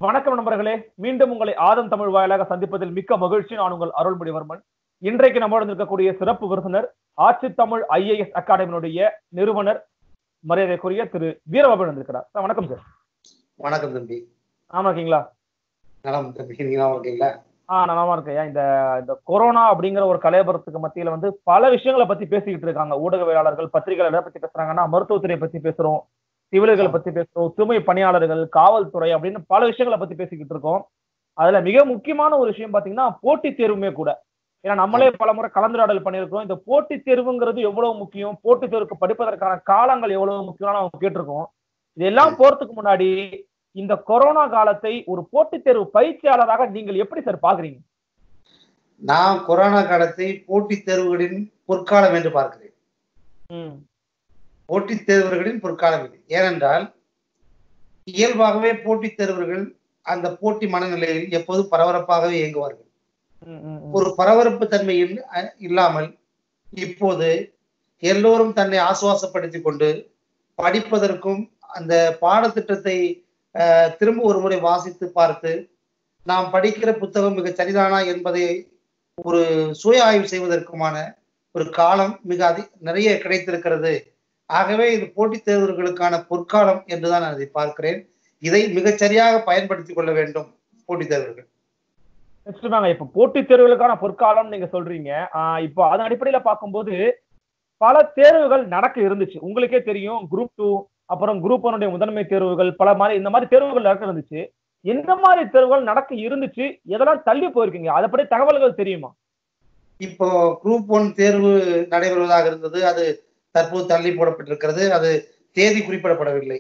வணக்கம் நண்பர்களே மீண்டும் உங்களை ஆதம் தமிழ் வாயிலாக சந்திப்பதில் மிக்க மகிழ்ச்சி நான் உங்கள் அருள்மொழிவர்மன் இன்றைக்கு நம்முடன் இருக்கக்கூடிய சிறப்பு விருந்தினர் ஆட்சி தமிழ் ஐஏஎஸ் அகாடமியினுடைய நிறுவனர் மரியாதைக்குரிய திரு வீரபாபு வந்திருக்கிறார் சார் வணக்கம் சார் வணக்கம் தம்பி ஆமா இருக்கீங்களா நலம் தம்பி நீங்க நல்லா இருக்கீங்களா ஆ நலமா இருக்கேன் இந்த இந்த கொரோனா அப்படிங்கிற ஒரு கலையபுரத்துக்கு மத்தியில வந்து பல விஷயங்களை பத்தி பேசிக்கிட்டு இருக்காங்க ஊடகவியலாளர்கள் பத்திரிகையாளர் எதை பத்தி பேசுறாங்கன்னா மருத்துவத்துறையை பத்தி பேசுறோம் சிவிலர்களை பத்தி பேசுறோம் தூய்மை பணியாளர்கள் காவல்துறை அப்படின்னு பல விஷயங்களை பத்தி பேசிக்கிட்டு இருக்கோம் அதுல மிக முக்கியமான ஒரு விஷயம் பாத்தீங்கன்னா போட்டித் தேர்வுமே கூட ஏன்னா நம்மளே பல முறை கலந்துரையாடல் பண்ணியிருக்கோம் இந்த போட்டித் தேர்வுங்கிறது எவ்வளவு முக்கியம் போட்டித் தேர்வுக்கு படிப்பதற்கான காலங்கள் எவ்வளவு முக்கியம் நம்ம கேட்டிருக்கோம் இதெல்லாம் போறதுக்கு முன்னாடி இந்த கொரோனா காலத்தை ஒரு போட்டித் தேர்வு பயிற்சியாளராக நீங்கள் எப்படி சார் பாக்குறீங்க நான் கொரோனா காலத்தை போட்டித் தேர்வுகளின் பொற்காலம் என்று பார்க்கிறேன் ம் போட்டித் தேர்வர்களின் பொற்காலம் இது ஏனென்றால் இயல்பாகவே போட்டித் தேர்வர்கள் அந்த போட்டி மனநிலையில் எப்போதும் பரபரப்பாகவே இயங்குவார்கள் ம், ம், ம். ஒரு பரபரப்பு தன்மையில் அஹ், இல்லாமல் இப்போது எல்லோரும் தன்னை ஆசுவாசப்படுத்திக் கொண்டு படிப்பதற்கும் அந்த பாடத்திட்டத்தை அஹ், திரும்ப ஒரு முறை வாசித்து பார்த்து நாம் படிக்கிற புத்தகம் மிக சரிதானா என்பதை ஒரு சுய ஆய்வு செய்வதற்குமான ஒரு காலம் மிக அதி நிறைய கிடைத்திருக்கிறது ஆகவே இது போட்டித் தேர்வர்களுக்கான பொற்காலம் என்றுதான் நான் இதை பார்க்கிறேன் இதை மிகச் சரியாக பயன்படுத்திக் கொள்ள வேண்டும் போட்டித் தேர்வர்கள் நிச்சயமாங்க இப்ப போட்டித் தேர்வுகளுக்கான பொற்காலம் நீங்க சொல்றீங்க ஆஹ் இப்போ அதன் அடிப்படையில பார்க்கும்போது பல தேர்வுகள் நடக்க இருந்துச்சு உங்களுக்கே தெரியும் குரூப் டூ அப்புறம் குரூப் ஒன்னுடைய முதன்மை தேர்வுகள் பல மாதிரி இந்த மாதிரி தேர்வுகள் நடக்க இருந்துச்சு எந்த மாதிரி தேர்வுகள் நடக்க இருந்துச்சு எதெல்லாம் தள்ளி போயிருக்கீங்க அதை பற்றி தகவல்கள் தெரியுமா இப்போ குரூப் ஒன் தேர்வு நடைபெறுவதாக இருந்தது அது தற்போது தள்ளி போடப்பட்டிருக்கிறது அது தேதி குறிப்பிடப்படவில்லை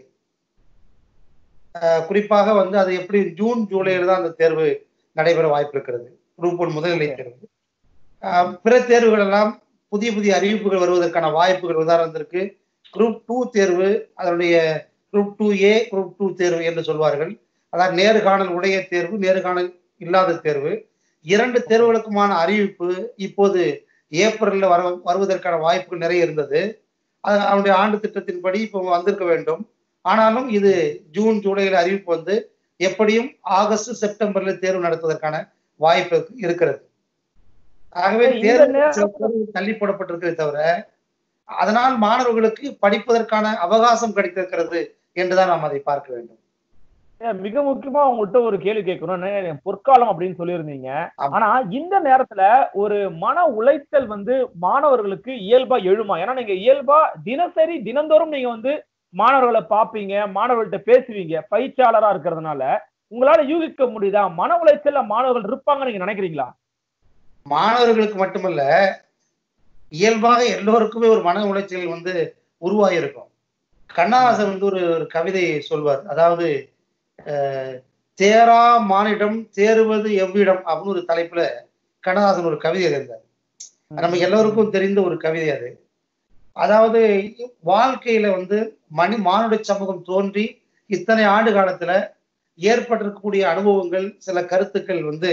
அஹ் குறிப்பாக வந்து அது எப்படி ஜூன் ஜூலையில் தான் அந்த தேர்வு நடைபெற வாய்ப்பு இருக்கிறது குரூப் ஒன் முதல்நிலை தேர்வு அஹ் பிற தேர்வுகள் எல்லாம் புதிய புதிய அறிவிப்புகள் வருவதற்கான வாய்ப்புகள் உதாரணத்திற்கு குரூப் டூ தேர்வு அதனுடைய group two A group two தேர்வு என்று சொல்வார்கள் அதாவது நேர்காணல் உடைய தேர்வு நேர்காணல் இல்லாத தேர்வு இரண்டு தேர்வுகளுக்குமான அறிவிப்பு இப்போது ஏப்ரல்ல வர வருவதற்கான வாய்ப்புகள் நிறைய இருந்தது அது அவனுடைய ஆண்டு திட்டத்தின்படி இப்போ வந்திருக்க வேண்டும் ஆனாலும் இது ஜூன் ஜூலையில் அறிவிப்பு வந்து எப்படியும் ஆகஸ்ட் செப்டம்பர்ல தேர்வு நடத்துவதற்கான வாய்ப்பு இருக்கிறது ஆகவே இந்த தேர்வு நேரம் சில தேர்வுகள் தள்ளி போடப்பட்டிருக்கிறதே தவிர அதனால் மாணவர்களுக்கு படிப்பதற்கான அவகாசம் கிடைத்திருக்கிறது என்றுதான் நாம் அதை பார்க்க வேண்டும் ஏன் மிக முக்கியமா உங்கள்கிட்ட ஒரு கேள்வி கேட்கணும் பொற்காலம் அப்படின்னு சொல்லியிருந்தீங்க ஆமா. ஆனா இந்த நேரத்துல ஒரு மன உளைச்சல் வந்து மாணவர்களுக்கு இயல்பா எழுமா ஏன்னா நீங்க இயல்பா தினசரி தினந்தோறும் நீங்க வந்து மாணவர்களை பார்ப்பீங்க மாணவர்கள்ட்ட பேசுவீங்க பயிற்சியாளரா இருக்கிறதுனால உங்களால யூகிக்க முடியுதா மன உளைச்சல்ல மாணவர்கள் இருப்பாங்கன்னு நீங்க நினைக்கிறீங்களா மாணவர்களுக்கு மட்டுமல்ல இயல்பாக எல்லோருக்குமே ஒரு மன உளைச்சல் வந்து உருவாகி இருக்கும் கண்ணாசன் வந்து ஒரு ஒரு கவிதை சொல்வார் அதாவது அஹ், தேரா மானிடம் தேறுவது எவ்விடம் அப்படின்னு ஒரு தலைப்புல கண்ணதாசன் ஒரு கவிதை எழுந்தார் நம்ம எல்லோருக்கும் தெரிந்த ஒரு கவிதை அது அதாவது வாழ்க்கையில வந்து மனி மானுட சமூகம் தோன்றி இத்தனை ஆண்டு காலத்துல ஏற்பட்டிருக்கக்கூடிய அனுபவங்கள் சில கருத்துக்கள் வந்து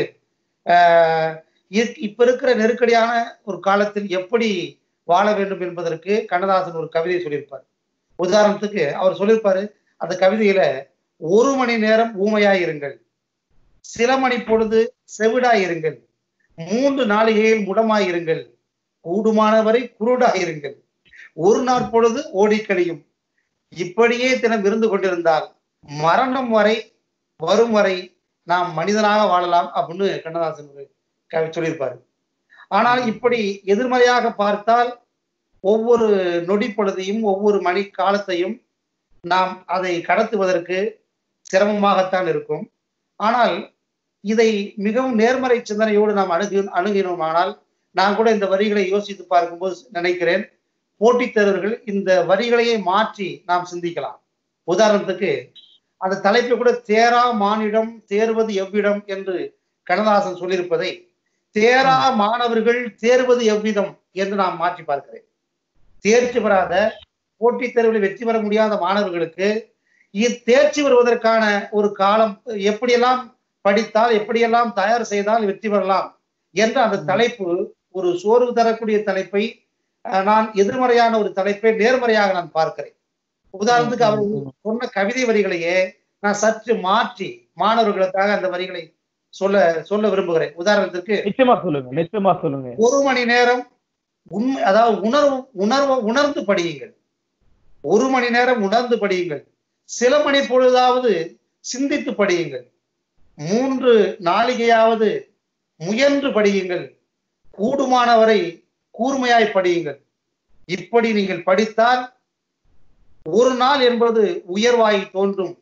ஆஹ் இ- இப்ப இருக்கிற நெருக்கடியான ஒரு காலத்தில் எப்படி வாழ வேண்டும் என்பதற்கு கண்ணதாசன் ஒரு கவிதை சொல்லியிருப்பார் உதாரணத்துக்கு அவர் சொல்லியிருப்பாரு அந்த கவிதையில ஒரு மணி நேரம் ஊமையாயிருங்கள் சில மணி பொழுது செவிடாயிருங்கள் மூன்று நாளிகையில் முடமாயிருங்கள் கூடுமானவரை குருடாயிருங்கள் ஒரு நாள் பொழுது ஓடிக்கழியும் இப்படியே தினம் இருந்து கொண்டிருந்தால் மரணம் வரை வரும் வரை நாம் மனிதனாக வாழலாம் அப்படின்னு கண்ணதாசன் ஒரு கவி சொல்லியிருப்பாரு ஆனால் இப்படி எதிர்மறையாக பார்த்தால் ஒவ்வொரு நொடி பொழுதையும் ஒவ்வொரு மணி காலத்தையும் நாம் அதை கடத்துவதற்கு சிரமமாகத்தான் இருக்கும் ஆனால் இதை மிகவும் நேர்மறை சிந்தனையோடு நாம் அணுகி அணுகினோமானால் நான் கூட இந்த வரிகளை யோசித்து பார்க்கும்போது நினைக்கிறேன் போட்டித் தேர்வர்கள் இந்த வரிகளையே மாற்றி நாம் சிந்திக்கலாம் உதாரணத்துக்கு அந்த தலைப்பு கூட தேரா மானிடம் தேர்வது எவ்விடம் என்று கண்ணதாசன் சொல்லியிருப்பதை தேரா மாணவர்கள் தேர்வது எவ்விதம் என்று நாம் மாற்றி பார்க்கிறேன் தேர்ச்சி பெறாத போட்டித் தேர்வில் வெற்றி பெற முடியாத மாணவர்களுக்கு இ- தேர்ச்சி பெறுவதற்கான ஒரு காலம் எப்படியெல்லாம் படித்தால் எப்படியெல்லாம் தயார் செய்தால் வெற்றி பெறலாம் என்ற அந்த ம். தலைப்பு ஒரு சோர்வு தரக்கூடிய தலைப்பை அஹ், நான் எதிர்மறையான ஒரு தலைப்பை நேர்மறையாக நான் பார்க்கிறேன் உதாரணத்துக்கு அவர் ம், ம். சொன்ன கவிதை வரிகளையே நான் சற்று மாற்றி மாணவர்களுக்காக அந்த வரிகளை சொல்ல சொல்ல விரும்புகிறேன் உதாரணத்திற்கு நிச்சயமா சொல்லுங்க நிச்சயமா சொல்லுங்க ஒரு மணி நேரம் உண்மை அதாவது உணர்வு உணர்வு உணர்ந்து படியுங்கள் ஒரு மணி நேரம் உணர்ந்து படியுங்கள் சில மணி பொழுதாவது சிந்தித்து படியுங்கள் மூன்று நாளிகையாவது முயன்று படியுங்கள் கூடுமானவரை கூர்மையாய் படியுங்கள் இப்படி நீங்கள் படித்தால் ஒரு நாள் என்பது உயர்வாய் தோன்றும்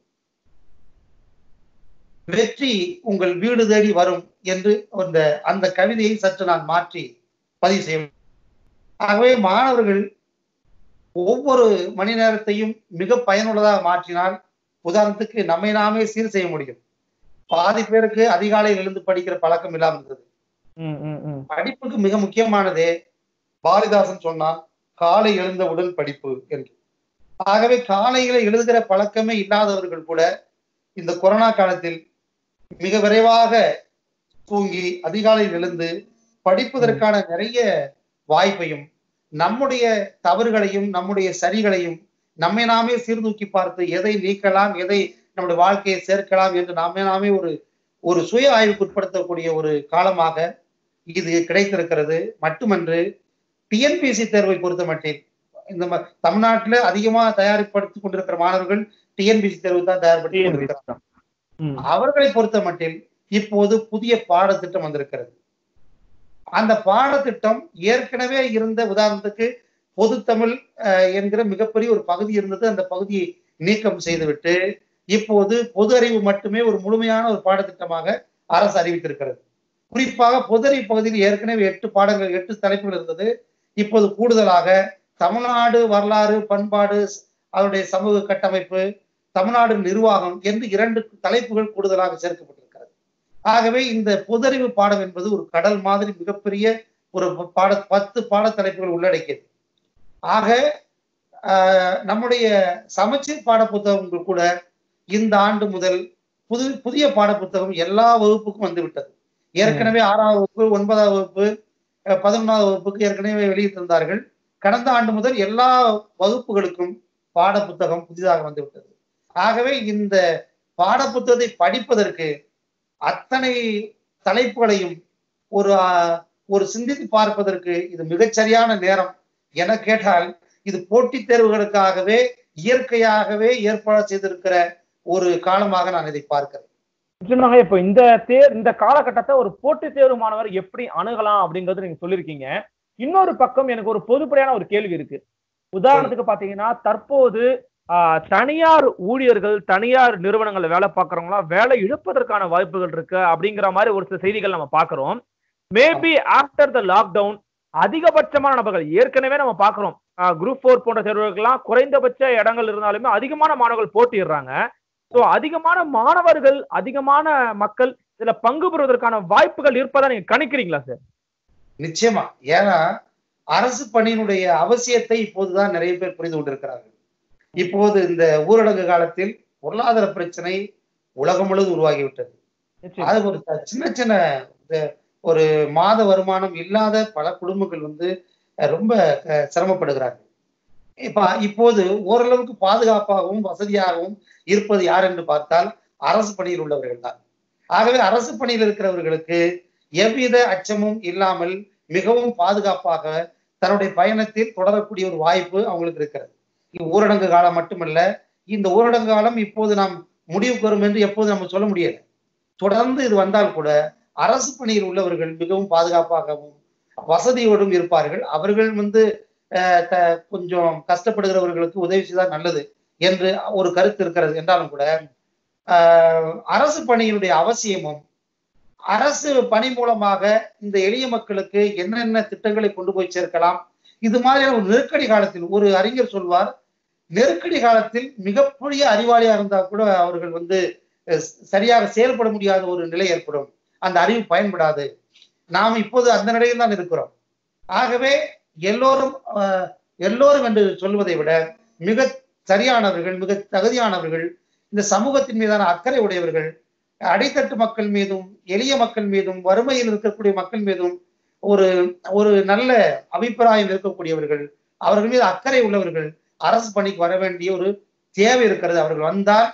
வெற்றி உங்கள் வீடு தேடி வரும் என்று அந்த அந்த கவிதையை சற்று நான் மாற்றி பதிவு செய்ய ஆகவே மாணவர்கள் ஒவ்வொரு மணி நேரத்தையும் மிக பயனுள்ளதாக மாற்றினால் உதாரணத்துக்கு நம்மை நாமே சீர் செய்ய முடியும் பாதி பேருக்கு அதிகாலையில் எழுந்து படிக்கிற பழக்கம் இல்லாமல் இருந்தது ம், ம், ம். படிப்புக்கு மிக முக்கியமானதே பாரதிதாசன் சொன்னான் காலை எழுந்தவுடன் படிப்பு என்று ஆகவே காலையில எழுதுகிற பழக்கமே இல்லாதவர்கள் கூட இந்த கொரோனா காலத்தில் மிக விரைவாக தூங்கி அதிகாலையில் எழுந்து படிப்பதற்கான நிறைய வாய்ப்பையும் நம்முடைய தவறுகளையும் நம்முடைய சரிகளையும் நம்மை நாமே சீர்தூக்கி பார்த்து எதை நீக்கலாம் எதை நம்முடைய வாழ்க்கையை சேர்க்கலாம் என்று நாமே நாமே ஒரு ஒரு சுய ஆய்வுக்கு உட்படுத்தக்கூடிய ஒரு காலமாக இது கிடைத்திருக்கிறது மட்டுமன்று டிஎன்பிசி தேர்வை பொறுத்த மட்டில் இந்த ம- தமிழ்நாட்டுல அதிகமா தயாரிப்படுத்திக் கொண்டிருக்கிற மாணவர்கள் டிஎன்பிசி தேர்வு தான் தயார்படுத்திக் கொண்டிருக்கிறார் ம், அவர்களை பொறுத்த மட்டில் இப்போது புதிய பாடத்திட்டம் வந்திருக்கிறது அந்த பாடத்திட்டம் ஏற்கனவே இருந்த உதாரணத்துக்கு பொதுத்தமிழ் அஹ், என்கிற மிகப்பெரிய ஒரு பகுதி இருந்தது அந்த பகுதியை நீக்கம் செய்துவிட்டு இப்போது பொது அறிவு மட்டுமே ஒரு முழுமையான ஒரு பாடத்திட்டமாக அரசு அறிவித்திருக்கிறது குறிப்பாக பொது அறிவு பகுதியில் ஏற்கனவே எட்டு பாடங்கள் எட்டு தலைப்புகள் இருந்தது இப்போது கூடுதலாக தமிழ்நாடு வரலாறு பண்பாடு அதனுடைய சமூக கட்டமைப்பு தமிழ்நாடு நிர்வாகம் என்று இரண்டு தலைப்புகள் கூடுதலாக சேர்க்கப்பட்டிருக்கிறது ஆகவே இந்த பொதறிவு பாடம் என்பது ஒரு கடல் மாதிரி மிகப்பெரிய ஒரு பாட பத்து பாடத்தலைப்புகள் உள்ளடக்கியது ஆக ஆஹ், நம்முடைய சமச்சீர் பாட புத்தகங்கள் கூட இந்த ஆண்டு முதல் புது புதிய பாட புத்தகம் எல்லா வகுப்புக்கும் வந்துவிட்டது ஏற்கனவே ஆறாவது வகுப்பு ஒன்பதாவது வகுப்பு அஹ், பதினொன்றாவது வகுப்புக்கு ஏற்கனவே வெளியிட்டிருந்தார்கள் கடந்த ஆண்டு முதல் எல்லா வகுப்புகளுக்கும் பாட புத்தகம் புதிதாக வந்துவிட்டது ஆகவே இந்த பாட புத்தகத்தை படிப்பதற்கு அத்தனை தலைப்புகளையும் ஒரு ஆஹ், ஒரு சிந்தித்து பார்ப்பதற்கு இது மிகச்சரியான நேரம் என கேட்டால் இது போட்டித் தேர்வுகளுக்காகவே இயற்கையாகவே ஏற்பாடு செய்திருக்கிற ஒரு காலமாக நான் இதை பார்க்கிறேன் நிச்சயமாக இப்போ இந்த தேர் இந்த காலகட்டத்தை ஒரு போட்டித் தேர்வு மாணவர் எப்படி அணுகலாம் அப்படிங்கறது நீங்க சொல்லியிருக்கீங்க இன்னொரு பக்கம் எனக்கு ஒரு பொதுப்படையான ஒரு கேள்வி இருக்கு உதாரணத்துக்கு பாத்தீங்கன்னா தற்போது ஆஹ், தனியார் ஊழியர்கள் தனியார் நிறுவனங்கள்ல வேலை பார்க்கறவங்களாம் வேலை இழப்பதற்கான வாய்ப்புகள் இருக்கு அப்படிங்கிற மாதிரி ஒரு சில செய்திகள் நம்ம பார்க்கிறோம் மேபி ஆஃப்டர் த லாக்டவுன் அதிகபட்சமான நபர்கள் ஏற்கனவே நம்ம பார்க்கிறோம் குரூப் ஃபோர் போன்ற தேர்வுகளுக்கெல்லாம் குறைந்தபட்ச இடங்கள் இருந்தாலுமே அதிகமான மாணவர்கள் போட்டிடுறாங்க ஸோ அதிகமான மாணவர்கள் அதிகமான மக்கள் இதுல பங்கு பெறுவதற்கான வாய்ப்புகள் இருப்பதா நீங்க கணிக்கிறீங்களா சார் நிச்சயமா ஏன்னா அரசு பணியினுடைய அவசியத்தை இப்போதுதான் நிறைய பேர் புரிந்து கொண்டிருக்கிறார்கள் இப்போது இந்த ஊரடங்கு காலத்தில் பொருளாதார பிரச்சனை உலகம் முழுவதும் உருவாகிவிட்டது நிச்சயம். அது ஒரு த- சின்ன சின்ன இந்த ஒரு மாத வருமானம் இல்லாத பல குடும்பங்கள் வந்து அஹ், ரொம்ப அஹ், சிரமப்படுகிறார்கள் இப்ப இப்போது ஓரளவுக்கு பாதுகாப்பாகவும் வசதியாகவும் இருப்பது யார் என்று பார்த்தால் அரசு பணியில் உள்ளவர்கள் தான் ஆகவே அரசு பணியில் இருக்கிறவர்களுக்கு எவ்வித அச்சமும் இல்லாமல் மிகவும் பாதுகாப்பாக தன்னுடைய பயணத்தில் தொடரக்கூடிய ஒரு வாய்ப்பு அவங்களுக்கு இருக்கிறது இது ஊரடங்கு காலம் மட்டுமல்ல இந்த ஊரடங்கு காலம் இப்போது நாம் முடிவுக்கு வரும் என்று எப்போது நம்ம சொல்ல முடியாது தொடர்ந்து இது வந்தால் கூட அரசு பணியில் உள்ளவர்கள் மிகவும் பாதுகாப்பாகவும் வசதியோடும் இருப்பார்கள் அவர்கள் வந்து அஹ், த- கொஞ்சம் கஷ்டப்படுகிறவர்களுக்கு உதவி செய்தால் நல்லது என்று ஒரு கருத்து இருக்கிறது என்றாலும் கூட ஆஹ், அரசு பணியினுடைய அவசியமும் அரசு பணி மூலமாக இந்த எளிய மக்களுக்கு என்னென்ன திட்டங்களை கொண்டு போய் சேர்க்கலாம் இது மாதிரியான ஒரு நெருக்கடி காலத்தில் ஒரு அறிஞர் சொல்வார் நெருக்கடி காலத்தில் மிகப்பெரிய அறிவாளியா இருந்தா கூட அவர்கள் வந்து அஹ், சரியாக செயல்பட முடியாத ஒரு நிலை ஏற்படும் அந்த அறிவு பயன்படாது நாம் இப்போது அந்த நிலையில் தான் இருக்கிறோம் ஆகவே எல்லோரும் ஆஹ், எல்லோரும் என்று சொல்வதை விட மிக சரியானவர்கள் மிக தகுதியானவர்கள் இந்த சமூகத்தின் மீதான அக்கறை உடையவர்கள் அடித்தட்டு மக்கள் மீதும் எளிய மக்கள் மீதும் வறுமையில் இருக்கக்கூடிய மக்கள் மீதும் ஒரு ஒரு நல்ல அபிப்பிராயம் இருக்கக்கூடியவர்கள் அவர்கள் மீது அக்கறை உள்ளவர்கள் அரசு பணிக்கு வர வேண்டிய ஒரு தேவை இருக்கிறது அவர்கள் வந்தால்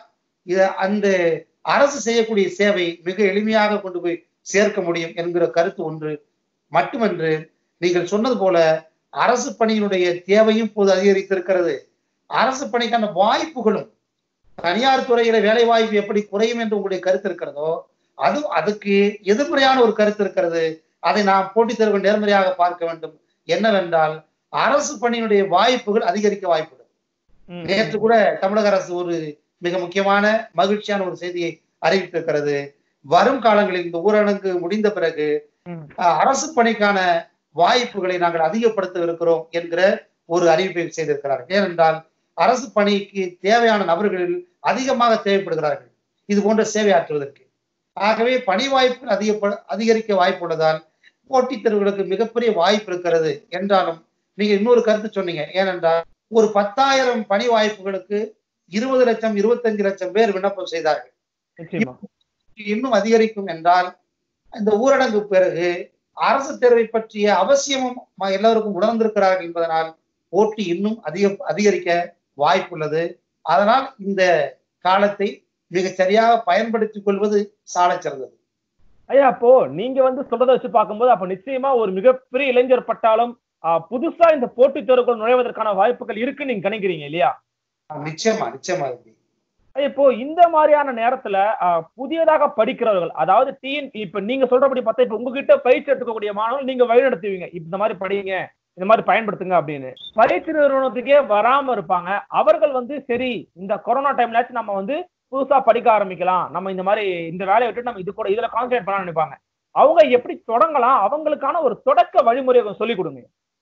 இத அந்த அரசு செய்யக்கூடிய சேவை மிக எளிமையாக கொண்டு போய் சேர்க்க முடியும் என்கிற கருத்து ஒன்று மட்டுமன்று நீங்கள் சொன்னது போல அரசு பணியினுடைய தேவையும் இப்போது அதிகரித்திருக்கிறது அரசு பணிக்கான வாய்ப்புகளும் தனியார் துறையில வேலை வாய்ப்பு எப்படி குறையும் என்று உங்களுடைய கருத்து இருக்கிறதோ அது அதுக்கு எதிர்மறையான ஒரு கருத்து இருக்கிறது அதை நாம் போட்டித் தேர்வு நேர்மறையாக பார்க்க வேண்டும் என்னவென்றால் அரசு பணியினுடைய வாய்ப்புகள் அதிகரிக்க வாய்ப்புகள் ம், நேற்று கூட தமிழக அரசு ஒரு மிக முக்கியமான மகிழ்ச்சியான ஒரு செய்தியை அறிவித்திருக்கிறது வரும் காலங்களில் இந்த ஊரடங்கு முடிந்த பிறகு ம், அஹ், அரசு பணிக்கான வாய்ப்புகளை நாங்கள் அதிகப்படுத்த இருக்கிறோம் என்கிற ஒரு அறிவிப்பை செய்திருக்கிறார்கள் ஏனென்றால் அரசு பணிக்கு தேவையான நபர்களில் அதிகமாக தேவைப்படுகிறார்கள் இது போன்ற சேவை ஆற்றுவதற்கு ஆகவே பணி வாய்ப்பு அதிக அதிகரிக்க வாய்ப்பு உள்ளதால் போட்டித் தேர்வுகளுக்கு மிகப்பெரிய வாய்ப்பு இருக்கிறது என்றாலும் நீங்க இன்னொரு கருத்து சொன்னீங்க ஏனென்றால் ஒரு பத்தாயிரம் பணி வாய்ப்புகளுக்கு இருபது லட்சம் இருபத்தஞ்சு லட்சம் பேர் விண்ணப்பம் செய்தார்கள் நிச்சயமா இன்னும் அதிகரிக்கும் என்றால் இந்த ஊரடங்கு பிறகு அரசு தேர்வை பற்றிய அவசியமும் ம- எல்லோருக்கும் உணர்ந்திருக்கிறார்கள் என்பதனால் போட்டி இன்னும் அதிக அதிகரிக்க வாய்ப்புள்ளது அதனால் இந்த காலத்தை மிக சரியாக பயன்படுத்திக் கொள்வது சாலச் சிறந்தது ஐயா அப்போ நீங்க வந்து சொல்றதை வச்சு பார்க்கும்போது அப்ப நிச்சயமா ஒரு மிகப்பெரிய இளைஞர் பட்டாலும் ஆஹ், புதுசா இந்த போட்டித் தேர்வுக்குள் நுழைவதற்கான வாய்ப்புகள் இருக்குன்னு நீங்க கணிக்கிறீங்க இல்லையா நிச்சயமா நிச்சயமா இருக்கு ஐயா, இப்போ இந்த மாதிரியான நேரத்துல ஆஹ், புதியதாக படிக்கிறவர்கள் அதாவது டிஎன் இப்ப நீங்க சொல்றபடி பார்த்தா இப்ப உங்ககிட்ட பயிற்சி எடுத்துக்கக்கூடிய மாணவர்கள் நீங்க வழிநடத்துவீங்க இப்ப இந்த மாதிரி படிங்க இந்த மாதிரி பயன்படுத்துங்க அப்படின்னு பயிற்சி நிறுவனத்துக்கே வராம இருப்பாங்க அவர்கள் வந்து சரி இந்த கொரோனா டைம்லாச்சும் நம்ம வந்து புதுசா படிக்க ஆரம்பிக்கலாம் நம்ம இந்த மாதிரி இந்த வேலையை விட்டு நம்ம இது கூட இதுல கான்சென்ட்ரேட் பண்ண நினைப்பாங்க அவங்க எப்படி தொடங்கலாம் அவங்களுக்கான ஒரு தொடக்க வழிமுறையை கொஞ்சம் சொல்லிக் கொடுங்க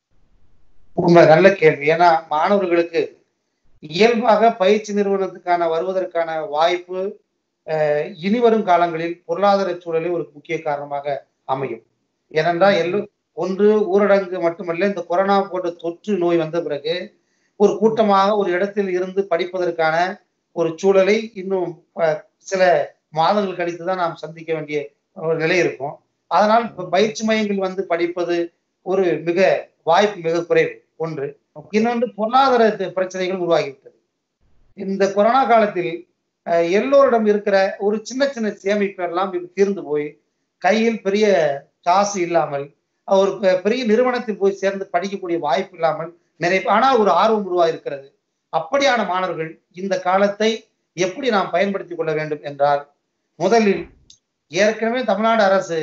உண்மை நல்ல கேள்வி ஏன்னா மாணவர்களுக்கு இயல்பாக பயிற்சி நிறுவனத்துக்கான வருவதற்கான வாய்ப்பு அஹ், இனி வரும் காலங்களில் பொருளாதார சூழலே ஒரு முக்கிய காரணமாக அமையும் ஏனென்றால் எல்லோ ஒன்று ஊரடங்கு மட்டுமல்ல இந்த கொரோனா போன்ற தொற்று நோய் வந்த பிறகு ஒரு கூட்டமாக ஒரு இடத்தில் இருந்து படிப்பதற்கான ஒரு சூழலை இன்னும் அஹ், சில மாதங்கள் கழித்து தான் நாம் சந்திக்க வேண்டிய ஒரு நிலை இருக்கும் அதனால் இப்ப பயிற்சி மையங்கள் வந்து படிப்பது ஒரு மிக வாய்ப்பு மிக குறைவு ஒன்று இன்னொன்று பொருளாதார தி- பிரச்சனைகள் உருவாகிவிட்டது இந்த கொரோனா காலத்தில் அஹ், எல்லோரிடம் இருக்கிற ஒரு சின்ன சின்ன சேமிப்பு எல்லாம் இப்ப தீர்ந்து போய் கையில் பெரிய காசு இல்லாமல் அஹ், ஒரு பெ- பெரிய நிறுவனத்தில் போய் சேர்ந்து படிக்கக்கூடிய வாய்ப்பு இல்லாமல் நிறைய ஆனால் ஒரு ஆர்வம் உருவாகிருக்கிறது அப்படியான மாணவர்கள் இந்த காலத்தை எப்படி நாம் பயன்படுத்திக் கொள்ள வேண்டும் என்றால் முதலில் ஏற்கனவே தமிழ்நாடு அரசு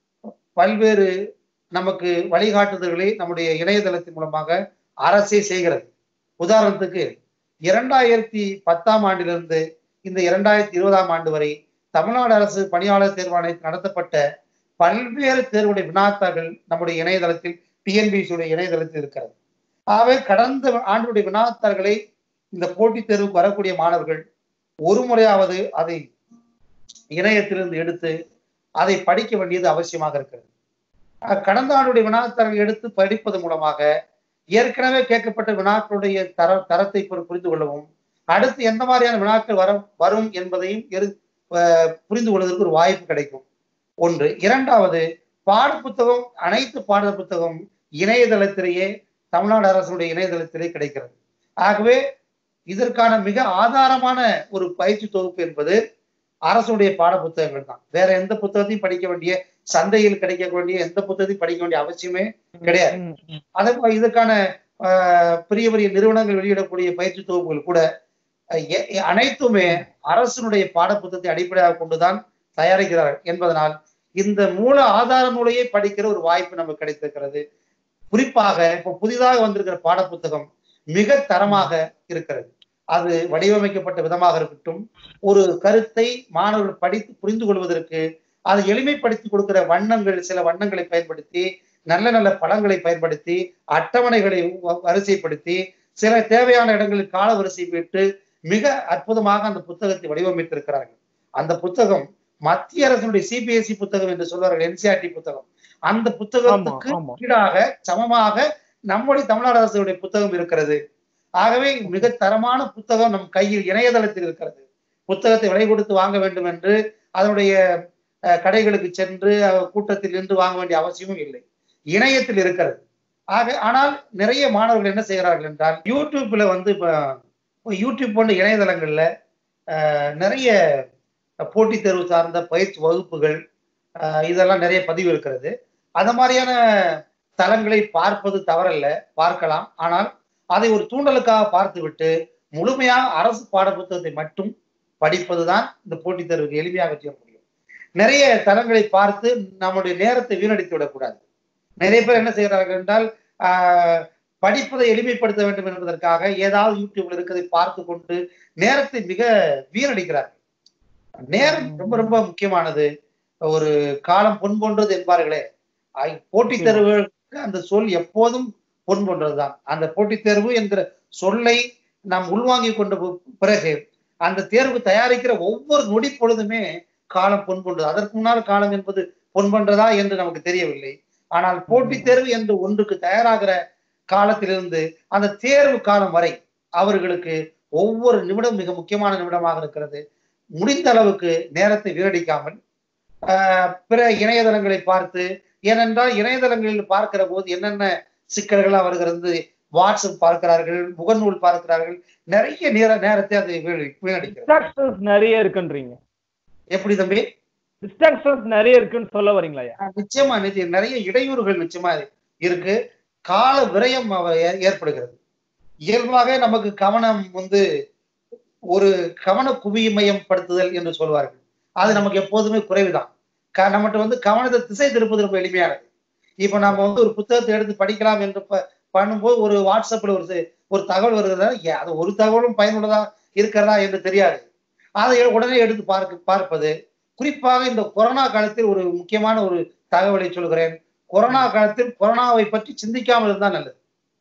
பல்வேறு நமக்கு வழிகாட்டுதல்களை நம்முடைய இணையதளத்தின் மூலமாக அரசே செய்கிறது உதாரணத்துக்கு இரண்டாயிரத்தி பத்தாம் ஆண்டிலிருந்து இந்த இரண்டாயிரத்தி இருபதாம் ஆண்டு வரை தமிழ்நாடு அரசு பணியாளர் தேர்வாணையத்தில் நடத்தப்பட்ட பல்வேறு தேர்வுடைய வினாத்தாள்கள் நம்முடைய இணையதளத்தில் டிஎன்பிசியுடைய இணையதளத்தில் இருக்கிறது ஆகவே கடந்த ஆண்டுடைய வினாத்தாள்களை இந்த போட்டித் தேர்வுக்கு வரக்கூடிய மாணவர்கள் ஒரு முறையாவது அதை இணையத்திலிருந்து எடுத்து அதை படிக்க வேண்டியது அவசியமாக இருக்கிறது அஹ் கடந்த ஆண்டுடைய வினாத்தாள்களை எடுத்து படிப்பது மூலமாக ஏற்கனவே கேட்கப்பட்ட வினாக்களுடைய தர தரத்தை புரி- புரிந்து கொள்ளவும் அடுத்து எந்த மாதிரியான வினாக்கள் வரும் வரும் என்பதையும் எரு அஹ் புரிந்து கொள்வதற்கு ஒரு வாய்ப்பு கிடைக்கும் ஒன்று இரண்டாவது பாடப்புத்தகம் அனைத்து பாட புத்தகம் இணையதளத்திலேயே தமிழ்நாடு அரசுடைய இணையதளத்திலே கிடைக்கிறது ஆகவே இதற்கான மிக ஆதாரமான ஒரு பயிற்சி தொகுப்பு என்பது அரசுடைய பாட புத்தகங்கள் தான் வேற எந்த புத்தகத்தையும் படிக்க வேண்டிய சந்தையில் கிடைக்க வேண்டிய எந்த புத்தகத்தையும் படிக்க வேண்டிய அவசியமே கிடையாது. ம், ம். அதே போல இதுக்கான ஆஹ், பெரிய பெரிய நிறுவனங்கள் வெளியிடக்கூடிய பயிற்சி தொகுப்புகள் கூட அஹ், எ- எ- அனைத்துமே அரசினுடைய பாடப்புத்தகத்தை அடிப்படையாக கொண்டுதான் தயாரிக்கிறார்கள் என்பதனால் இந்த மூல ஆதார நூலையே படிக்கிற ஒரு வாய்ப்பு நமக்கு கிடைத்திருக்கிறது குறிப்பாக இப்போ புதிதாக வந்திருக்கிற பாடப்புத்தகம் மிக தரமாக இருக்கிறது அது வடிவமைக்கப்பட்ட விதமாக இருக்கட்டும் ஒரு கருத்தை மாணவர்கள் படித்து புரிந்து கொள்வதற்கு அதை எளிமைப்படுத்தி கொடுக்கிற வண்ணங்கள் சில வண்ணங்களை பயன்படுத்தி நல்ல நல்ல படங்களை பயன்படுத்தி அட்டவணைகளை வ- வரிசைப்படுத்தி சில தேவையான இடங்களில் கால வரிசை விட்டு மிக அற்புதமாக அந்த புத்தகத்தை வடிவமைத்திருக்கிறார்கள் அந்த புத்தகம் மத்திய அரசினுடைய சிபிஎஸ்இ புத்தகம் என்று சொல்வார்கள் என்சிஆர்டி புத்தகம் அந்த புத்தகத்துக்கு ஆமா. ஈடாக சமமாக நம்முடைய தமிழ்நாடு அரசுடைய புத்தகம் இருக்கிறது ஆகவே மிக தரமான புத்தகம் நம் கையில் இணையதளத்தில் இருக்கிறது புத்தகத்தை விலை கொடுத்து வாங்க வேண்டும் என்று அதனுடைய அஹ், கடைகளுக்கு சென்று அஹ், கூட்டத்தில் நின்று வாங்க வேண்டிய அவசியமும் இல்லை இணையத்தில் இருக்கிறது ஆக ஆனால் நிறைய மாணவர்கள் என்ன செய்கிறார்கள் என்றால் யூடியூப்ல வந்து இப்ப இப்ப யூடியூப் போன்ற இணையதளங்கள்ல அஹ், நிறைய போட்டித் தேர்வு சார்ந்த பயிற்சி வகுப்புகள் அஹ், இதெல்லாம் நிறைய பதிவு இருக்கிறது அந்த மாதிரியான தளங்களை பார்ப்பது தவறல்ல பார்க்கலாம் ஆனால் அதை ஒரு தூண்டலுக்காக பார்த்துவிட்டு முழுமையாக அரசு பாடப்புத்தகத்தை மட்டும் படிப்பதுதான் இந்த போட்டித் தேர்வுக்கு எளிமையாக வெற்றி பெற முடியும் நிறைய தளங்களை பார்த்து நம்முடைய நேரத்தை வீணடித்து விடக்கூடாது நிறைய பேர் என்ன செய்கிறார்கள் என்றால் ஆஹ், படிப்பதை எளிமைப்படுத்த வேண்டும் என்பதற்காக ஏதாவது யூடியூப்ல இருக்கிறதை பார்த்து கொண்டு நேரத்தை மிக வீணடிக்கிறார்கள் நேரம் ரொம்ப ரொம்ப முக்கியமானது ஒரு காலம் பொன் போன்றது என்பார்களே ஐ- போட்டித் தேர்வுகளுக்கு அந்த சொல் எப்போதும் பொன் போன்றதுதான் அந்த போட்டித் தேர்வு என்கிற சொல்லை நாம் உள்வாங்கிக் கொண்ட பி- பிறகு அந்த தேர்வு தயாரிக்கிற ஒவ்வொரு நொடி பொழுதுமே காலம் பொன் போன்றது அதற்கு முன்னால் காலம் என்பது பொன் பண்றதா என்று நமக்கு தெரியவில்லை ஆனால் போட்டித் தேர்வு என்று ஒன்றுக்கு தயாராகிற காலத்திலிருந்து அந்த தேர்வு காலம் வரை அவர்களுக்கு ஒவ்வொரு நிமிடம் மிக முக்கியமான நிமிடமாக இருக்கிறது முடிந்த அளவுக்கு நேரத்தை வீணடிக்காமல் ஆஹ், பிற இணையதளங்களை பார்த்து ஏனென்றால் இணையதளங்களில் பார்க்கிற போது என்னென்ன சிக்கல்கள் வருகிறது வாட்ஸ்அப் பார்க்கிறார்கள் முகநூல் பார்க்கிறார்கள் நிறைய நேர நேரத்தை அது வீணடி- வீணடிக்கிறது டிஸ்ட்ராக்ஷன்ஸ் நிறைய இருக்குன்றீங்க எப்படி தம்பி டிஸ்ட்ராக்ஷன்ஸ் நிறைய இருக்குன்னு சொல்ல வரீங்களா ஐயா? ஆஹ் நிச்சயமா நிச்சயம் நிறைய இடையூறுகள் நிச்சயமா இருக்கு கால விரயம் அவ- ஏ- ஏற்படுகிறது இயல்பாக நமக்கு கவனம் வந்து ஒரு கவன குவிமயம் படுத்துதல் என்று சொல்வார்கள் அது நமக்கு எப்போதுமே குறைவுதான் க- நம்மகிட்ட வந்து கவனத்தை திசை திருப்பது ரொம்ப எளிமையானது இப்போ நம்ம வந்து ஒரு புத்தகத்தை எடுத்து படிக்கலாம் என்று ப- பண்ணும்போது ஒரு வாட்ஸ்அப்ல ஒரு செ- ஒரு தகவல் வருகிறதா ஏ- அது ஒரு தகவலும் பயனுள்ளதா இருக்கிறதா என்று தெரியாது அதை உடனே எடுத்து பார்க்க பார்ப்பது குறிப்பாக இந்த கொரோனா காலத்தில் ஒரு முக்கியமான ஒரு தகவலை சொல்கிறேன் கொரோனா காலத்தில் கொரோனாவை பற்றி சிந்திக்காமல் இருந்தால் நல்லது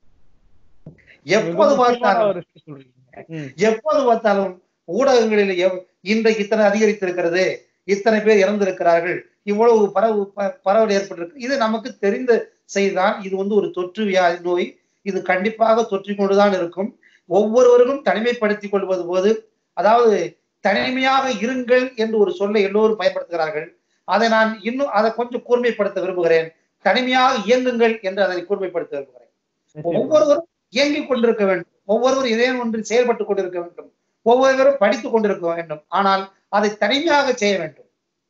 எப்போது மிக முக்கியமான பார்த்தாலும் ஒரு விஷயம் சொல்றீங்க ம். எப்போது பார்த்தாலும் ஊடகங்களில் எவ்- இன்றைக்கு இத்தனை அதிகரித்திருக்கிறது இத்தனை பேர் இறந்திருக்கிறார்கள் இவ்வளவு பரவு ப- பரவல் ஏற்பட்டிருக்கு இது நமக்கு தெரிந்த செய்திதான் இது வந்து ஒரு தொற்று வியாதி நோய் இது கண்டிப்பாக தொற்றிக் கொண்டுதான் இருக்கும் ஒவ்வொருவரும் தனிமைப்படுத்திக் கொள்வது போது அதாவது தனிமையாக இருங்கள் என்று ஒரு சொல்லை எல்லோரும் பயன்படுத்துகிறார்கள் அதை நான் இன்னும் அதை கொஞ்சம் கூர்மைப்படுத்த விரும்புகிறேன் தனிமையாக இயங்குங்கள் என்று அதை கூர்மைப்படுத்த விரும்புகிறேன் நிச்சயமா. ஒவ்வொருவரும் இயங்கிக் கொண்டிருக்க வேண்டும் ஒவ்வொருவரும் இதே ஒன்றில் செயல்பட்டுக் கொண்டிருக்க வேண்டும் ஒவ்வொருவரும் படித்துக் கொண்டிருக்க வேண்டும் ஆனால் அதை தனிமையாக செய்ய வேண்டும்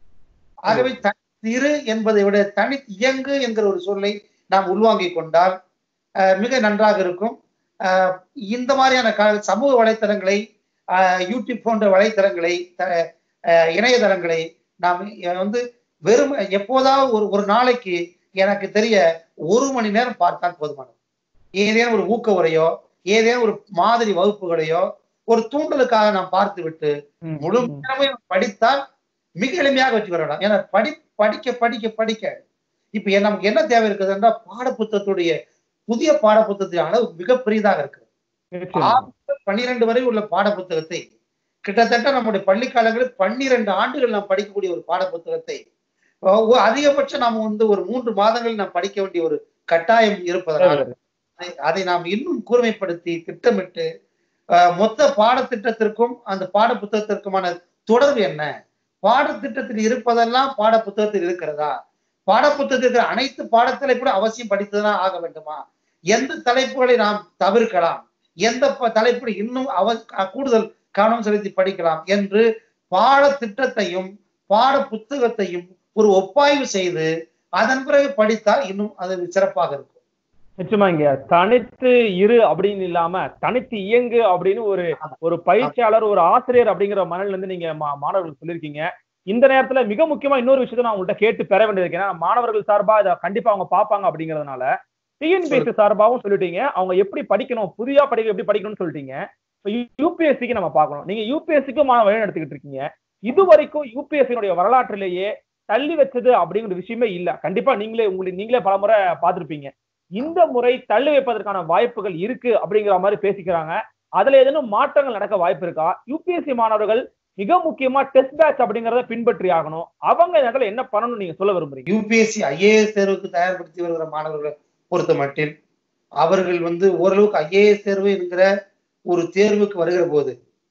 ஆகவே தனித்திரு என்பதை விட தனி இயங்கு என்கிற ஒரு சொல்லை நாம் உள்வாங்கிக் கொண்டால் அஹ், மிக நன்றாக இருக்கும் அஹ், இந்த மாதிரியான க- சமூக வலைத்தளங்களை அஹ், யூடியூப் போன்ற வலைத்தளங்களை த- அஹ், இணையதளங்களை நாம் அஹ், வந்து வெறும் எப்போதாவது ஒரு ஒரு நாளைக்கு எனக்கு தெரிய ஒரு மணி நேரம் பார்த்தால் போதுமானது ஏதேனும் ஒரு ஊக்க உரையோ ஏதேனும் ஒரு மாதிரி வகுப்புகளையோ ஒரு தூண்டலுக்காக நாம் பார்த்து விட்டு ம், முழு ம். நேரமும் படித்தால் மிக எளிமையாக வெற்றி பெறலாம் ஏன்னா படி படிக்க படிக்க படிக்க இப்ப என்ன- நமக்கு என்ன தேவை இருக்குது என்றால் பாடப்புத்தகத்துடைய புதிய பாடப்புத்தகத்தின் அளவு மிக பெரியதாக இருக்குது நிச்சயமா. ஆறு முதல் பன்னிரண்டு வரை உள்ள பாடப்புத்தகத்தை கிட்டத்தட்ட நம்முடைய பள்ளி காலங்களில் பன்னிரண்டு ஆண்டுகள் நாம் படிக்கக்கூடிய ஒரு பாடப்புத்தகத்தை அஹ் ஒ- அதிகபட்சம் நாம் வந்து ஒரு மூன்று மாதங்கள் நாம் படிக்க வேண்டிய ஒரு கட்டாயம் இருப்பதனால் அதை- அதை நாம் இன்னும் கூர்மைப்படுத்தி திட்டமிட்டு அஹ், மொத்த பாடத்திட்டத்திற்கும் அந்த பாட புத்தகத்திற்குமான தொடர்பு என்ன பாடத்திட்டத்தில் இருப்பதெல்லாம் பாட புத்தகத்தில் இருக்கிறதா பாடப்புத்தகத்தில் அனைத்து பாடத்திலை கூட அவசியம் படித்துதான் ஆக வேண்டுமா எந்த தலைப்புகளை நாம் தவிர்க்கலாம் எந்த ப- தலைப்பில் இன்னும் அவ அஹ், கூடுதல் கவனம் செலுத்தி படிக்கலாம் என்று பாடத்திட்டத்தையும் பாட புத்தகத்தையும் ஒரு ஒப்பாய்வு செய்து அதன் பிறகு படித்தால் இன்னும் அது சிறப்பாக இருக்கும் நிச்சயமா இங்க தனித்து இரு அப்படின்னு இல்லாம தனித்து இயங்கு அப்படின்னு ஒரு ஒரு பயிற்சியாளர் ஒரு ஆசிரியர் அப்படிங்கிற மனநில இருந்து நீங்க மா- மாணவர்களுக்கு சொல்லியிருக்கீங்க இந்த நேரத்துல மிக முக்கியமா இன்னொரு விஷயத்தை நான் உங்கள்கிட்ட கேட்டு பெற வேண்டியது ஏன்னா மாணவர்கள் சார்பா இதை கண்டிப்பா அவங்க பார்ப்பாங்க அப்படிங்கறதுனால டிஎன்பிஎஸ்சி சார்பாவும் சொல்லிட்டீங்க அவங்க எப்படி படிக்கணும் புதியா படிக்க எப்படி படிக்கணும்னு சொல்லிட்டீங்க யூபிஎஸ்சிக்கு நம்ம பார்க்கணும் நீங்க யூபிஎஸ்சிக்கும் வழி நடத்திக்கிட்டு இருக்கீங்க இது வரைக்கும் யூபிஎஸ்சியினுடைய வரலாற்றிலேயே தள்ளி வச்சது அப்படிங்கிற விஷயமே இல்ல கண்டிப்பா நீங்களே உங்களுக்கு நீங்களே பல முறை பார்த்திருப்பீங்க இந்த முறை தள்ளி வைப்பதற்கான வாய்ப்புகள் இருக்கு அப்படிங்கிற மாதிரி பேசிக்கிறாங்க அதுல ஏதேனும் மாற்றங்கள் நடக்க வாய்ப்பு இருக்கா யூபிஎஸ்சி மாணவர்கள் மிக முக்கியமா டெஸ்ட் பேட்ச் அப்படிங்கறத பின்பற்றி ஆகணும் அவங்க இந்த இடத்துல என்ன பண்ணணும்னு நீங்க சொல்ல விரும்புறீங்க யூபிஎஸ்சி ஐஏஎஸ் தேர்வுக்கு தயார்படுத்தி வருகிற மாணவர்களை பொறுத்த மட்டில் அவர்கள் வந்து ஓரளவுக்கு ஐஏஎஸ் தேர்வு என்கிற ஒரு தேர்வுக்கு வருகிற போது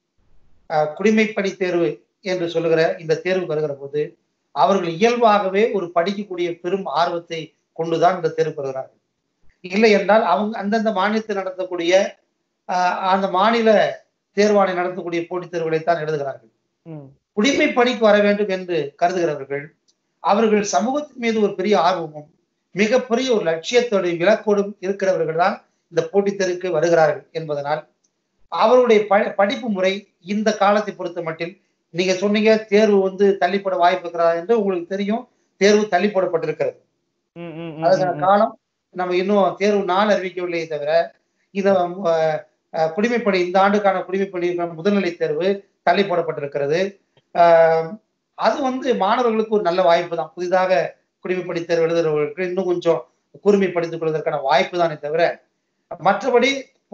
அஹ், குடிமைப்பணி தேர்வு என்று சொல்லுகிற இந்த தேர்வுக்கு வருகிற போது அவர்கள் இயல்பாகவே ஒரு படிக்கக்கூடிய பெரும் ஆர்வத்தை கொண்டுதான் இந்த தேர்வு பெறுகிறார்கள் இல்லை என்றால் அவங்க அந்தந்த மாநிலத்தில் நடத்தக்கூடிய அஹ், அந்த மாநில தேர்வாணை நடத்தக்கூடிய போட்டித் தேர்வுகளைத்தான் எழுதுகிறார்கள் ம். குடிமை பணிக்கு வர வேண்டும் என்று கருதுகிறவர்கள் அவர்கள் சமூகத்தின் மீது ஒரு பெரிய ஆர்வமும் மிகப்பெரிய ஒரு லட்சியத்தோடும் இலக்கோடும் இருக்கிறவர்கள் தான் இந்த போட்டித் தேர்வுக்கு வருகிறார்கள் என்பதனால் அவருடைய ப- படிப்பு முறை இந்த காலத்தை பொறுத்த மட்டில் நீங்க சொன்னீங்க தேர்வு வந்து தள்ளிப்பட வாய்ப்பு இருக்கிறதா என்று உங்களுக்கு தெரியும் தேர்வு தள்ளிப்படப்பட்டிருக்கிறது ம், ம், ம், அதுக்கான ம். காலம் நம்ம இன்னும் தேர்வு நாள் அறிவிக்கவில்லையே தவிர இந்த அஹ், அஹ், குடிமைப்பணி இந்த ஆண்டுக்கான குடிமைப்பணிக்கான முதல்நிலை தேர்வு தள்ளி போடப்பட்டிருக்கிறது ஆஹ், அது வந்து மாணவர்களுக்கு ஒரு நல்ல வாய்ப்பு தான் புதிதாக குடிமைப்பணி தேர்வு எழுதுறவர்களுக்கு இன்னும் கொஞ்சம் கூர்மைப்படுத்திக் கொள்வதற்கான வாய்ப்பு தானே தவிர மற்றபடி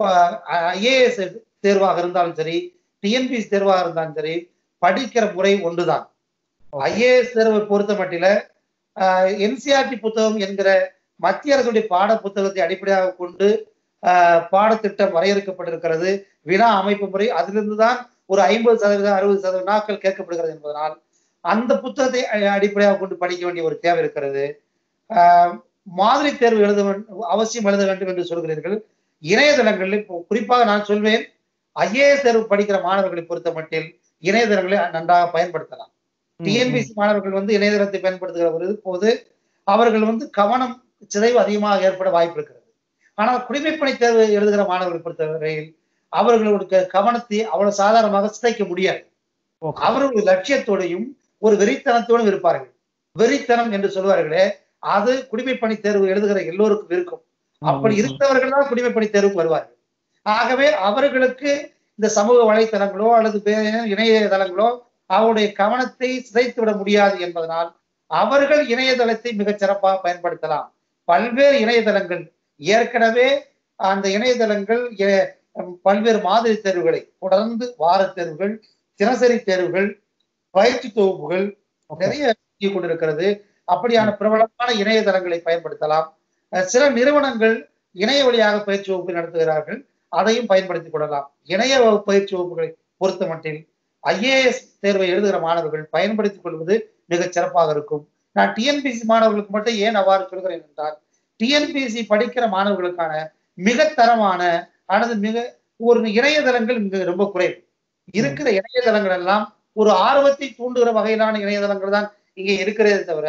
ஐஏஎஸ் தேர்வாக இருந்தாலும் சரி டிஎன்பிசி தேர்வாக இருந்தாலும் சரி படிக்கிற முறை ஒன்றுதான் Okay. ஐஏஎஸ் தேர்வை பொறுத்த மட்டில என்சிஆர்டி புத்தகம் என்கிற மத்திய அரசுடைய பாட புத்தகத்தை அடிப்படையாக கொண்டு ஆஹ், பாடத்திட்டம் வரையறுக்கப்பட்டிருக்கிறது வினா அமைப்பு முறை அதிலிருந்து தான் ஒரு ஐம்பது சதவீதம் அறுபது சதவீத நாட்கள் கேட்கப்படுகிறது என்பதனால் அந்த புத்தகத்தை அ- அடிப்படையாக கொண்டு படிக்க வேண்டிய ஒரு தேவை இருக்கிறது ஆஹ், மாதிரி தேர்வு எழுத வேண்டும் அவசியம் எழுத வேண்டும் என்று சொல்கிறீர்கள் இணையதளங்களில் இப்போ குறிப்பாக நான் சொல்வேன் ஐஏஎஸ் தேர்வு படிக்கிற மாணவர்களை பொறுத்த மட்டில் இணையதளங்களை நன்றாக பயன்படுத்தலாம் ம், டிஎன்பிசி மாணவர்கள் வந்து இணையதளத்தை பயன்படுத்துகிற ஒரு போது அவர்கள் வந்து கவனம் சிதைவு அதிகமாக ஏற்பட வாய்ப்பு இருக்கிறது ஆனால் குடிமைப்பணி தேர்வு எழுதுகிற மாணவர்களை பொறுத்தவரையில் அவர்களுடைய கவனத்தை அவ்வளவு சாதாரணமாக சிதைக்க முடியாது Okay. அவர்களுடைய லட்சியத்தோடையும் ஒரு வெறித்தனத்தோடும் இருப்பார்கள் வெறித்தனம் என்று சொல்வார்களே அது குடிமைப்பணி தேர்வு எழுதுகிற எல்லோருக்கும் இருக்கும் அப்படி ம், ம். இருந்தவர்கள் தான் குடிமைப்பணி தேர்வுக்கு வருவார்கள் ஆகவே அவர்களுக்கு இந்த சமூக வலைத்தளங்களோ அல்லது வே- இணையதளங்களோ அவருடைய கவனத்தை சிதைத்து விட முடியாது என்பதனால் அவர்கள் இணையதளத்தை மிகச் சிறப்பாக பயன்படுத்தலாம் பல்வேறு இணையதளங்கள் ஏற்கனவே அந்த இணையதளங்கள் எ- பல்வேறு மாதிரி தேர்வுகளை தொடர்ந்து வார தேர்வுகள் தினசரி தேர்வுகள் பயிற்சி தொகுப்புகள் Okay. நிறைய செய்து கொண்டிருக்கிறது அப்படியான பிரபலமான இணையதளங்களை பயன்படுத்தலாம் அஹ் சில நிறுவனங்கள் இணைய வழியாக பயிற்சி வகுப்பு நடத்துகிறார்கள் அதையும் பயன்படுத்திக் கொள்ளலாம் இணைய வகுப்பு பயிற்சி வகுப்புகளை பொறுத்த மட்டில் ஐஏஎஸ் தேர்வை எழுதுகிற மாணவர்கள் பயன்படுத்திக் கொள்வது மிகச் சிறப்பாக இருக்கும் நான் டிஎன்பிசி மாணவர்களுக்கு மட்டும் ஏன் அவ்வாறு சொல்கிறேன் என்றால் டிஎன்பிசி படிக்கிற மாணவர்களுக்கான மிக தரமான அல்லது மிக ஒரு இணையதளங்கள் இங்கு ரொம்ப குறைவு இருக்கிற இணையதளங்கள் எல்லாம் ஒரு ஆர்வத்தை தூண்டுகிற வகையிலான இணையதளங்கள் தான் இங்கே இருக்கிறதே தவிர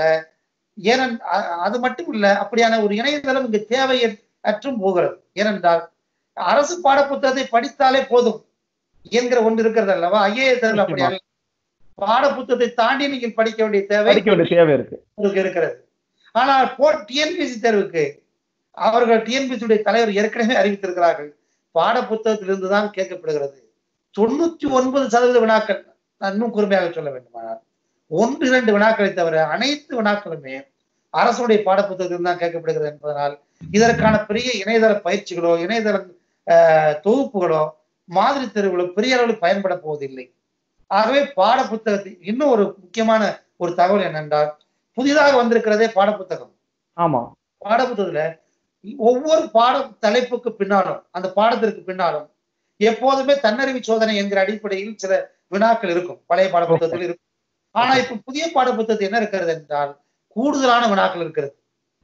ஏனென் அ- அது மட்டும் இல்ல அப்படியான ஒரு இணையதளம் இங்கு தேவை அற்றும் போகிறது ஏனென்றால் அரசு பாடப்புத்தகத்தை படித்தாலே போதும் என்கிற ஒன்று இருக்கிறது அல்லவா ஐஏஎஸ் தேர்வில் அப்படி அல்ல பாடப்புத்தகத்தை தாண்டி நீங்கள் படிக்க வேண்டிய தேவை படிக்க வேண்டிய தேவை இருக்கு உங்களுக்கு இருக்கிறது ஆனால் போ டிஎன்பிசி தேர்வுக்கு அவர்கள் டிஎன்பிசி உடைய தலைவர் ஏற்கனவே அறிவித்திருக்கிறார்கள் பாட புத்தகத்திலிருந்து தான் கேட்கப்படுகிறது தொண்ணூத்தி ஒன்பது சதவீத வினாக்கள் நான் இன்னும் கூர்மையாக சொல்ல வேண்டுமானால் ஒன்று இரண்டு வினாக்களை தவிர அனைத்து வினாக்களுமே அரசுடைய பாடப்புத்தகத்தில் தான் கேட்கப்படுகிறது என்பதனால் இதற்கான பெரிய இணையதள பயிற்சிகளோ இணையதள ஆஹ், தொகுப்புகளோ மாதிரி தேர்வுகளோ பெரிய அளவில் பயன்பட போவதில்லை ஆகவே பாடப்புத்தகத்தை இன்னும் ஒரு முக்கியமான ஒரு தகவல் என்னென்றால் புதிதாக வந்திருக்கிறதே பாடப்புத்தகம் ஆமா பாடப்புத்தகத்துல ஒவ்வொரு பாட தலைப்புக்கு பின்னாலும் அந்த பாடத்திற்கு பின்னாலும் எப்போதுமே தன்னறிவு சோதனை என்கிற அடிப்படையில் சில வினாக்கள் இருக்கும் பழைய பாடப்புத்தகத்தில் இருக்கும் ஆனா இப்ப புதிய பாடப்புத்தகத்தில் என்ன இருக்கிறது என்றால் கூடுதலான வினாக்கள் இருக்கிறது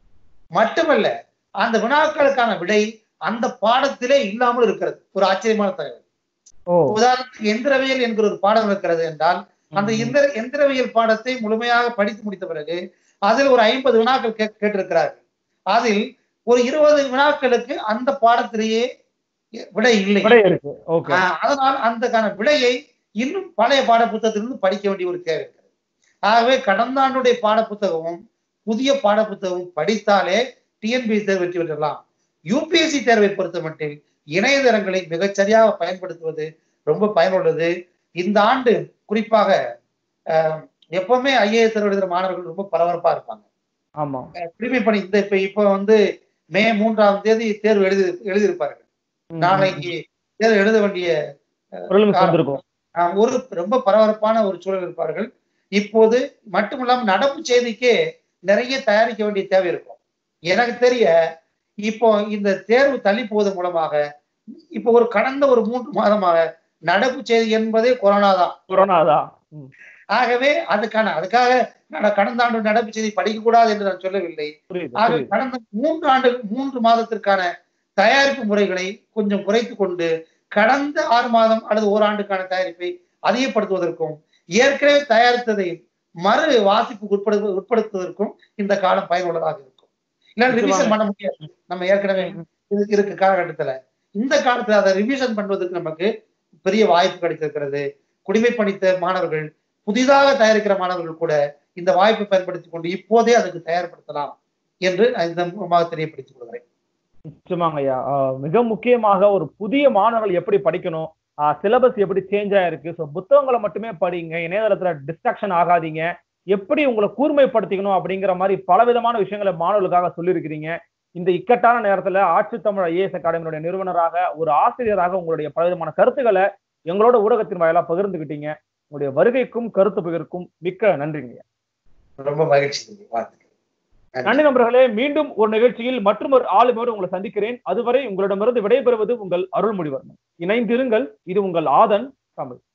மட்டுமல்ல அந்த வினாக்களுக்கான விடை அந்த பாடத்திலே இல்லாமல் இருக்கிறது ஒரு ஆச்சரியமான தகவல் ஓ உதாரணத்துக்கு எந்திரவியல் என்கிற ஒரு பாடம் இருக்கிறது என்றால் அந்த ம், எந்திர எந்திரவியல் பாடத்தை முழுமையாக படித்து முடித்த பிறகு அதில் ஒரு ஐம்பது வினாக்கள் கேட்- கேட்டிருக்கிறார்கள் அதில் ஒரு இருபது வினாக்களுக்கு அந்த பாடத்திலேயே விடை இல்லை விடை இருக்கு ஓகே ஆஹ் அதனால் அந்தக்கான விடையை இன்னும் பழைய பாட புத்தகத்திலிருந்து படிக்க வேண்டிய ஒரு தேவை இருக்கிறது ஆகவே கடந்த ஆண்டுடைய பாட புத்தகமும் புதிய பாட புத்தகமும் படித்தாலே டிஎன்பிஎஸ்சி தேர்வு வெற்றி பெற்றலாம் யூபிஎஸ்சி தேர்வை பொறுத்த மட்டில் இணையதளங்களை மிகச் சரியாக பயன்படுத்துவது ரொம்ப பயனுள்ளது இந்த ஆண்டு குறிப்பாக ஆஹ், எப்பவுமே ஐஏஎஸ் தேர்வு எழுதுகிற மாணவர்கள் ரொம்ப பரபரப்பா இருப்பாங்க ஆமா குடிமை பணி இந்த இப்ப இப்ப வந்து மே மூன்றாம் தேதி தேர்வு எழுதி எழுதியிருப்பார்கள் ம், நாளைக்கு தேர்வு எழுத வேண்டிய prelims வந்திருக்கும் ஆஹ், ஒரு ரொம்ப பரபரப்பான ஒரு சூழல் இருப்பார்கள் இப்போது மட்டும் இல்லாம நடப்பு செய்திக்கே நிறைய தயாரிக்க வேண்டிய தேவை இருக்கும் எனக்கு தெரிய இப்போ இந்த தேர்வு தள்ளி போவதன் மூலமாக இப்போ ஒரு கடந்த ஒரு மூன்று மாதமாக நடப்பு செய்தி என்பதே கொரோனா தான் கொரோனா தான் ம், ஆகவே அதுக்கான அதுக்காக நான் கடந்த ஆண்டு நடப்பு செய்தி படிக்கக்கூடாது என்று நான் சொல்லவில்லை புரியுது ஆக புரியுது கடந்த மூன்று ஆண்டு மூன்று மாதத்திற்கான தயாரிப்பு முறைகளை கொஞ்சம் குறைத்து கொண்டு கடந்த ஆறு மாதம் அல்லது ஓராண்டுக்கான தயாரிப்பை அதிகப்படுத்துவதற்கும் ஏற்கனவே தயாரித்ததை மறு வாசிப்புக்கு உட்படு உட்படுத்துவதற்கும் இந்த காலம் பயனுள்ளதாக இருக்கும் இல்லைன்னா ரிவிஷன் பண்ண முடியாது நம்ம ஏற்கனவே இருக்கு இருக்கு காலகட்டத்துல இந்த காலத்துல அதை ரிவிஷன் பண்றதுக்கு நமக்கு பெரிய வாய்ப்பு கிடைத்திருக்கிறது குடிமை பணித்த மாணவர்கள் புதிதாக தயாரிக்கிற மாணவர்கள் கூட இந்த வாய்ப்பை பயன்படுத்திக் கொண்டு இப்போதே அதுக்கு தயார்படுத்தலாம் என்று நான் இந்த மூலமாக தெரியப்படுத்திக் கொள்கிறேன் நிச்சயமாங்க ஐயா ஆஹ் மிக முக்கியமாக ஒரு புதிய மாணவர்கள் எப்படி படிக்கணும் சிலபஸ் எப்படி சேஞ்ச் ஆயிருக்கு ஸோ புத்தகங்களை மட்டுமே படிங்க இணையதளத்துல டிஸ்ட்ராக்ஷன் ஆகாதீங்க எப்படி உங்களை கூர்மைப்படுத்திக்கணும் அப்படிங்கிற மாதிரி பல விதமான விஷயங்களை மாணவர்களுக்காக சொல்லியிருக்கிறீங்க இந்த இக்கட்டான நேரத்துல ஆட்சி தமிழ் ஐஏஎஸ் அகாடமியுடைய நிறுவனராக ஒரு ஆசிரியராக உங்களுடைய பலவிதமான கருத்துக்களை எங்களோட ஊடகத்தின் வாயிலா பகிர்ந்துக்கிட்டீங்க உங்களுடைய வருகைக்கும் கருத்து பகிர்க்கும் மிக்க நன்றிங்க ரொம்ப மகிழ்ச்சி வாழ்த்துக்கள் நன்றி நண்பர்களே மீண்டும் ஒரு நிகழ்ச்சியில் மற்றும் ஒரு ஆளுமையோடு உங்களை சந்திக்கிறேன் அதுவரை உங்களிடமிருந்து விடைபெறுவது உங்கள் அருள்மொழிவர்மன் இணைந்திருங்கள் இது உங்கள் ஆதன் தமிழ்